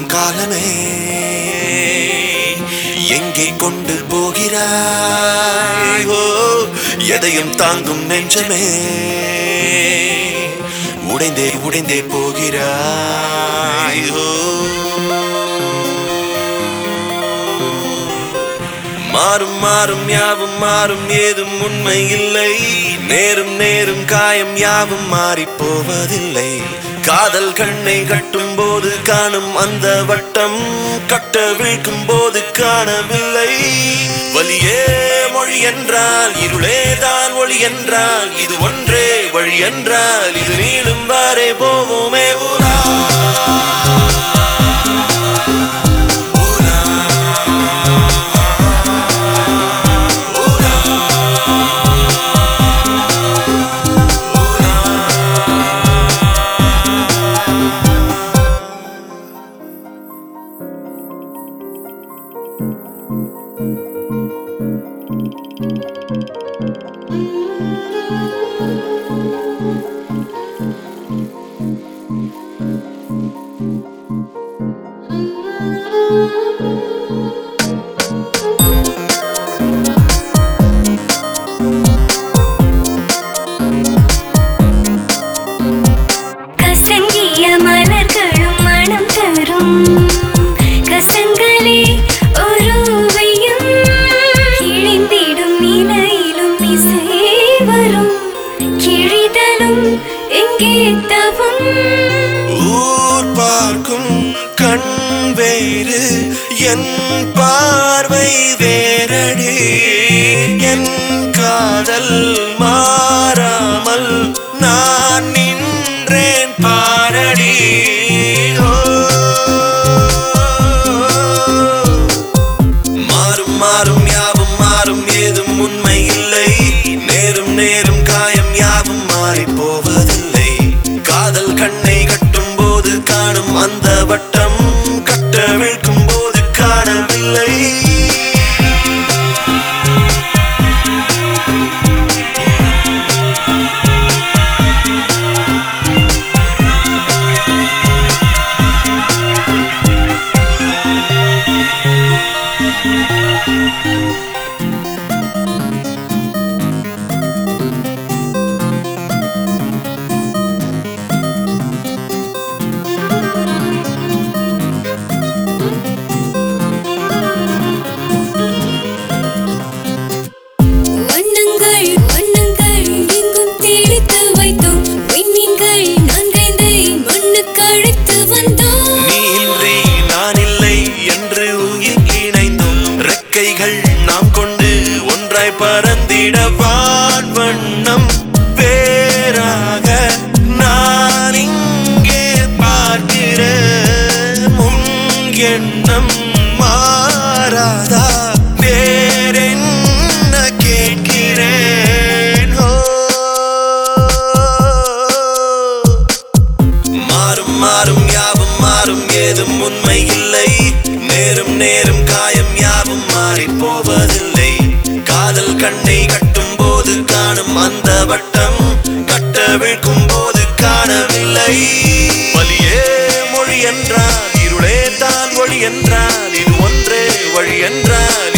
காலமே எங்கே கொண்டு போகிறாய் ஓ எதையும் தாங்கும் நெஞ்சமே உடைந்தே உடைந்தே போகிறாய் ஓ மாறும் மாறும் யாவும் மாறும் ஏதும் உண்மை இல்லை நேரும் நேரும் காயம் யாவும் மாறி போவதில்லை காதல் கண்ணை கட்டும் போது காணும் அந்த வட்டம் கட்ட விழிக்கும் போது காணவில்லை வலியே மொழி என்றால் இருளே தான் ஒளி என்றால் இது ஒன்றே வழி என்றால் இது நீளும் வாரே போவோமே ஊரா கசங்கிய மலர்களும் மனம் தரும் கசங்களே ஒருவையும் கிழிந்திடும் இலையிலும் இசை வரும் கிழிதலும் எங்கே தவும் ஊர் பார்க்கும் கண் வேறு என் பார்வை வேறடி என் காதல் மாறாமல் நான் நின்றேன் பாரடி ஓ. மாறும் மாறும் யாவும் மாறும் ஏதும் உண்மை இல்லை நேரும் நேரும் காயம் யாவும் மாறி போவதில்லை காதல் கண்ணை கட்டும் போது காணும் அந்த வட்டம் கட்ட விழ்க்கும் போது காணவில்லை வண்ணங்கள் வண்ணங்கள் எங்கும் தெளித்து வைத்தோம் விண்மீன்கள் நான்கைந்தை மண்ணுக்கு அழைத்து வந்தோம் நீ இன்றி நான் இல்லை என்று உயிர் இணைந்தோம் ரெக்கைகள் நாம் கொண்டு ஒன்றாய் பறந்திட வான் வண்ணம் வேறாக நான் இங்கே பார்க்கிறேன் உன் எண்ணம் மாறாதா வேறென்ன கேட்கிறேன் ஓ மாறும் மாறும் யாவும் மாறும் ஏதும் உண்மை இல்லை நேரும் நேரும் காயம் யாவும் மாறி போவதில்லை காதல் கண்ணை கட்டும் போது காணும் அந்த வட்டம் கட்ட விழ்க்கும் போது காணவில்லை வலியே மொழி என்றால் இருளே தான் ஒளி என்றால் இது ஒன்றே வழி என்றால்